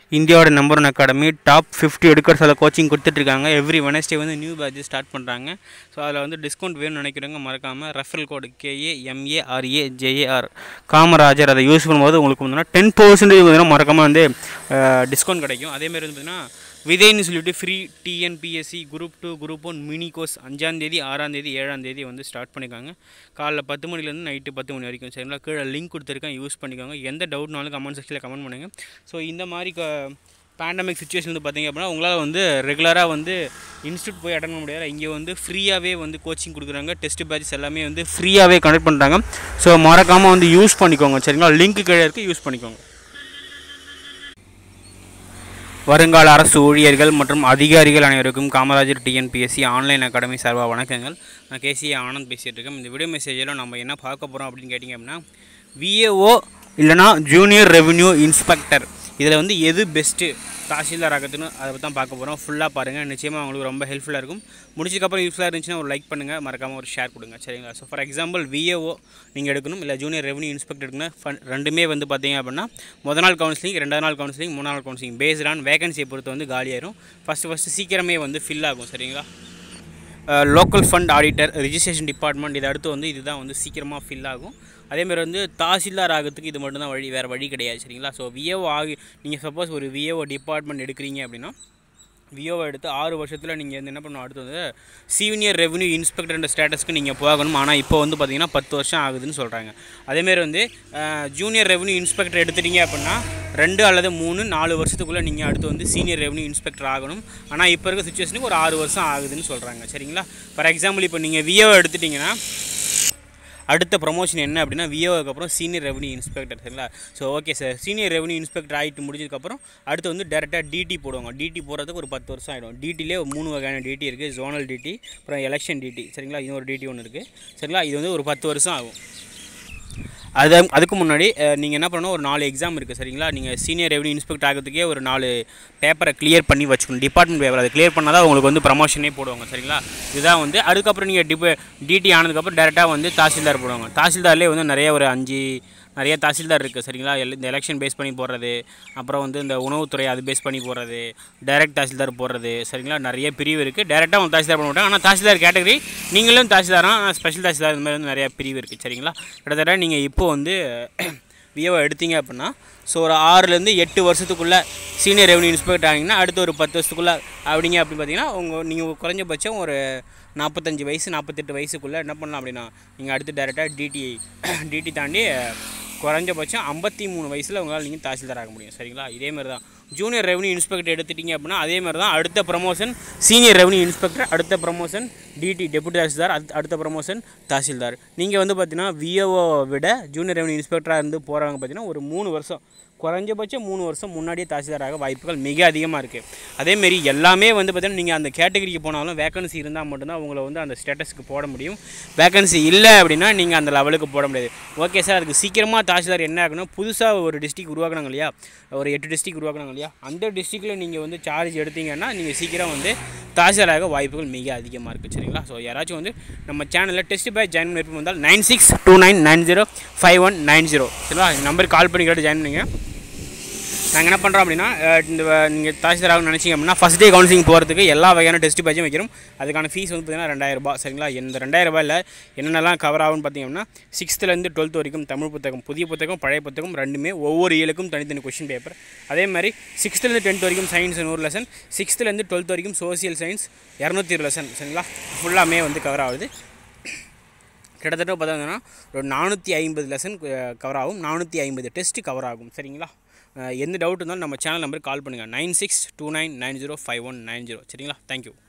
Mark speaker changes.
Speaker 1: இந்தியாவோட number one academy top fifty எடுக்கர்ஸ் அதில் கோச்சிங் கொடுத்துட்ருக்காங்க எவ்ரி வெனஸ்டே வந்து நியூ பேட்ச் ஸ்டார்ட் பண்ணுறாங்க ஸோ அதில் வந்து டிஸ்கவுண்ட் வேணும்னு நினைக்கிறவங்க மறக்காமல் referral code K A M A R A J A R Kamarajar அதை யூஸ் பண்ணும்போது உங்களுக்கு வந்து டென் பர்சன்டேஜ் வந்து மறக்காமல் வந்து டிஸ்கவுண்ட் கிடைக்கும் அதேமாதிரி வந்து பார்த்தீங்கன்னா விதைன்னு சொல்லிட்டு free TNPSC group two group one mini course அஞ்சாந்தேதி ஆறாந்தேதி ஏழாந்தேதி வந்து ஸ்டார்ட் பண்ணியிருக்காங்க காலைல பத்து மணிலேருந்து நைட்டு பத்து மணி வரைக்கும் சரிங்களா கீழே லிங்க் கொடுத்துருக்கேன் யூஸ் பண்ணிக்கோங்க எந்த டவுட்னாலும் கமெண்ட் செக்ஷனில் கமெண்ட் பண்ணுங்கள் ஸோ இந்த மாதிரி க பேண்டமிக் சுச்சுவேஷன் வந்து பார்த்தீங்க அப்படின்னா உங்களால் வந்து ரெகுலராக வந்து இன்ஸ்டியூட் போய் அட்டன் பண்ண முடியாது இங்கே வந்து ஃப்ரீயாகவே வந்து கோச்சிங் கொடுக்குறாங்க டெஸ்ட் பேட்சஸ் எல்லாமே வந்து ஃப்ரீயாகவே கண்டக்ட் பண்ணுறாங்க ஸோ மறக்காமல் வந்து யூஸ் பண்ணிக்கோங்க சரிங்களா லிங்க் கீழே இருக்குது யூஸ் பண்ணிக்கோங்க வருங்கால அரசு ஊழியர்கள் மற்றும் அதிகாரிகள் அனைவருக்கும் காமராஜர் டிஎன்பிஎஸ்சி ஆன்லைன் அகாடமி சார்பாக வணக்கங்கள் நான் கேசி ஆனந்த் பேசிகிட்டு இருக்கேன் இந்த வீடியோ மெசேஜில் நம்ம என்ன பார்க்க போகிறோம் அப்படின்னு கேட்டிங்க அப்படின்னா விஏஓ இல்லைனா ஜூனியர் ரெவென்யூ இன்ஸ்பெக்டர் இதில் வந்து எது பெஸ்ட்டு தாசில்தார் ஆகத்துன்னு அதை பற்றி தான் பார்க்க போகிறோம் ஃபுல்லாக பாருங்கள் நிச்சயமாக உங்களுக்கு ரொம்ப ஹெல்ப்ஃபுல்லாக இருக்கும் முடிச்சதுக்கப்புறம் யூஸ்ஃபுல்லாக இருந்துச்சுன்னா ஒரு லைக் பண்ணுங்கள் மறக்காமல் ஒரு ஷேர் கொடுங்க சரிங்களா ஸோ ஃபார் எக்ஸாம்பிள் விஏஓ நீங்கள் எடுக்கணும் இல்லை ஜூனியர் ரெவன்யூ இன்ஸ்பெக்டர் எடுக்கணும் ஃபன் ரெண்டுமே வந்து பார்த்தீங்க அப்படின்னா முத நாள் கவுன்சிலிங் ரெண்டாவது நாள் கவுன்சிலிங் மூணாவது நாள் கவுன்சிலிங் பேஸ்ட் ஆன் வேகன்சியை பொறுத்து வந்து காலியாயிரும் ஃபஸ்ட்டு ஃபஸ்ட்டு சீக்கிரமே வந்து ஃபில் ஆகும் சரிங்களா local fund auditor registration department இதை அடுத்து வந்து இதுதான் வந்து சீக்கிரமாக ஃபில் ஆகும் அதேமாதிரி வந்து தாசில்தார் ஆகிறதுக்கு இது மட்டும்தான் வழி வேறு வழி கிடையாது சரிங்களா ஸோ விஏஓ ஆகி நீங்கள் சப்போஸ் ஒரு விஏஓ டிபார்ட்மெண்ட் எடுக்கிறீங்க அப்படின்னா விஓவை எடுத்து ஆறு வருஷத்தில் நீங்கள் வந்து என்ன பண்ணணும் அடுத்து வந்து சீனியர் ரெவன்யூ இன்ஸ்பெக்டர் ஸ்டேட்டஸ்க்கு நீங்கள் போகணும் ஆனால் இப்போ வந்து பார்த்தீங்கன்னா பத்து வருஷம் ஆகுதுன்னு சொல்கிறாங்க அதேமாரி வந்து ஜூனியர் ரெவன்யூ இன்ஸ்பெக்டர் எடுத்துட்டீங்க அப்படின்னா ரெண்டு அல்லது மூணு நாலு வருஷத்துக்குள்ளே நீங்கள் அடுத்து வந்து சீனியர் ரெவன்யூ இன்ஸ்பெக்டர் ஆகணும் ஆனால் இப்போ இருக்க சுச்சுவேஷனுக்கு ஒரு ஆறு வருஷம் ஆகுதுன்னு சொல்கிறாங்க சரிங்களா ஃபார் எக்ஸாம்பிள் இப்போ நீங்கள் விஓவை எடுத்துட்டிங்கன்னா அடுத்த ப்ரொமோஷன் என்ன அப்படின்னா விஓக்கு அப்புறம் சீனியர் ரெவன்யூ இன்ஸ்பெக்டர் சரிங்களா so okay sir senior revenue inspector ஆகிட்டு முடிஞ்சதுக்கப்புறம் அடுத்து வந்து டேரெக்டாக டிடி போடுவாங்க டிடி போடுறதுக்கு ஒரு பத்து வருஷம் ஆகிடும் டிடிலே மூணு வகையான டிடி இருக்குது ஜோனல் டிடி அப்புறம் எலெக்ஷன் டிடி சரிங்களா இன்னொரு டிடி ஒன்று இருக்குது சரிங்களா இது வந்து ஒரு பத்து வருஷம் ஆகும் அது அதுக்கு முன்னாடி நீங்கள் என்ன பண்ணணும் ஒரு நாலு எக்ஸாம் இருக்குது சரிங்களா நீங்கள் சீனியர் ரெவன்யூ இன்ஸ்பெக்டர் ஆகிறதுக்கே ஒரு நாலு பேப்பரை கிளியர் பண்ணி வச்சுக்கணும் டிபார்ட்மெண்ட் பேப்பர் அதை கிளியர் பண்ணால் தான் உங்களுக்கு வந்து ப்ரமோஷனே போடுவாங்க சரிங்களா இதுதான் வந்து அதுக்கப்புறம் நீங்கள் டிப டிடி ஆனதுக்கப்புறம் டேரெக்டாக வந்து தாசில்தார் போடுவாங்க தாசில்தார்லேயே வந்து நிறைய ஒரு அஞ்சு நிறைய தாசில்தார் இருக்குது சரிங்களா எல் இந்த எலெக்ஷன் பேஸ் பண்ணி போடுறது அப்புறம் வந்து இந்த உணவுத்துறை அது பேஸ் பண்ணி போடுறது டைரக்ட் தாசில்தார் போடுறது சரிங்களா நிறைய பிரிவு இருக்குது டேரெக்டாக அவங்க தாசில்தார் பண்ண மாட்டாங்க ஆனால் தாசில்தார் கேட்டகரி நீங்களும் தாசில்தாரா ஸ்பெஷல் தாசில்தார் இந்த மாதிரி வந்து நிறைய பிரிவு இருக்குது சரிங்களா கிட்டத்தட்ட நீங்கள் இப்போ வந்து விஏஓ எடுத்தீங்க அப்படின்னா ஸோ ஒரு ஆறுலேருந்து எட்டு வருஷத்துக்குள்ளே சீனியர் ரெவன்யூ இன்ஸ்பெக்டர் ஆகிங்கன்னா அடுத்து ஒரு பத்து வருஷத்துக்குள்ளே அப்படிங்க அப்படின்னு பார்த்தீங்கன்னா உங்கள் நீங்கள் குறைஞ்சபட்சம் ஒரு நாற்பத்தஞ்சு வயசு நாற்பத்தெட்டு வயசுக்குள்ளே என்ன பண்ணலாம் அப்படின்னா நீங்கள் அடுத்து டேரெக்டாக டிடி டிடி தாண்டி குறைஞ்சபட்சம் ஐம்பத்தி மூணு வயசில் உங்களால் நீங்கள் தாசில்தார் ஆக முடியும் சரிங்களா இதே மாதிரி தான் ஜூனியர் ரெவன்யூ இன்ஸ்பெக்டர் எடுத்துட்டிங்க அப்படின்னா அதே மாதிரி தான் அடுத்த ப்ரமோஷன் சீனியர் ரெவன்யூ இன்ஸ்பெக்டர் அடுத்த ப்ரமோஷன் டிடி டெபுட்டி தாசில்தார் அடுத்த அடுத்த ப்ரமோஷன் தாசில்தார் நீங்கள் வந்து பார்த்தீங்கன்னா விஓஓ விட ஜூனியர் ரெவன்யூ இன்ஸ்பெக்டராக இருந்து போகிறவங்க பார்த்தீங்கன்னா ஒரு மூணு வருஷம் குறைஞ்சபட்சம் மூணு வருஷம் முன்னாடியே தாசில்தாராக வாய்ப்புகள் மிக அதிகமாக இருக்குது அதேமாரி எல்லாமே வந்து பார்த்தீங்கன்னா நீங்கள் அந்த கேட்டகரிக்கு போனாலும் வேகன்சி இருந்தால் மட்டும்தான் உங்களை வந்து அந்த ஸ்டேட்டஸ்க்கு போட முடியும் வேகன்சி இல்லை அப்படின்னா நீங்கள் அந்த லெவலுக்கு போட முடியாது ஓகே சார் அதுக்கு சீக்கிரமாக தாசில்தார் என்ன ஆகணும் புதுசாக ஒரு டிஸ்ட்ரிக் உருவாக்குனாங்க இல்லையா ஒரு எட்டு டிஸ்ட்ரிக் உருவாக்குனாங்க இல்லையா அந்த டிஸ்ட்ரிக்டில் நீங்கள் வந்து சார்ஜ் எடுத்தீங்கன்னா நீங்கள் சீக்கிரம் வந்து தாசில்தாராக வாய்ப்புகள் மிக அதிகமாக இருக்குது சரிங்களா ஸோ யாராச்சும் வந்து நம்ம சேனலில் டெஸ்ட் பேட்ச் ஜாயின் பண்ணி வந்தால் nine six two nine nine zero five one nine zero சரிங்களா இந்த நம்பருக்கு கால் பண்ணி கேட்டு ஜாயின் பண்ணுங்க நாங்கள் என்ன பண்ணுறோம் அப்படின்னா இந்த நீங்கள் தாசில்தார் ஆகணும்னு நினச்சிங்க அப்படின்னா ஃபஸ்ட் டே கவுன்சிலிங் போகிறதுக்கு எல்லா வகையான டெஸ்ட் பேட்சும் வைக்கிறோம் அதுக்கான ஃபீஸ் வந்து பார்த்தீங்கன்னா ரெண்டாயிரம் ரூபாய் சரிங்களா இந்த ரெண்டாயிரம் ரூபாயில் என்னென்னலாம் கவர் ஆகும்னு பார்த்தீங்கன்னா சிக்ஸ்த்துலேருந்து டுவெல்த் வரைக்கும் தமிழ் புத்தகம் புதிய புத்தகம் பழைய புத்தகம் ரெண்டுமே ஒவ்வொரு இயலுக்கும் தனித்தனி கொஷின் பேப்பர் அதே மாதிரி சிக்ஸ்த்துலேருந்து டென்த் வரைக்கும் சயின்ஸ் நூறு லெசன் சிக்ஸ்த்துலேருந்து டுவெல்த் வரைக்கும் சோசியல் சயின்ஸ் இரநூத்தி லெசன் சரிங்களா ஃபுல்லாமே வந்து கவர் ஆகுது கிட்டத்தட்ட பார்த்தீங்கன்னா ஒரு நானூற்றி ஐம்பது லெசன் கவர் ஆகும் நானூற்றி ஐம்பது டெஸ்ட் கவர் ஆகும் சரிங்களா எந்த டவுட் இருந்தாலும் நம்ம சேனல் நம்பருக்கு கால் பண்ணுங்கள் nine six two nine nine zero five one nine zero சரிங்களா தேங்க்யூ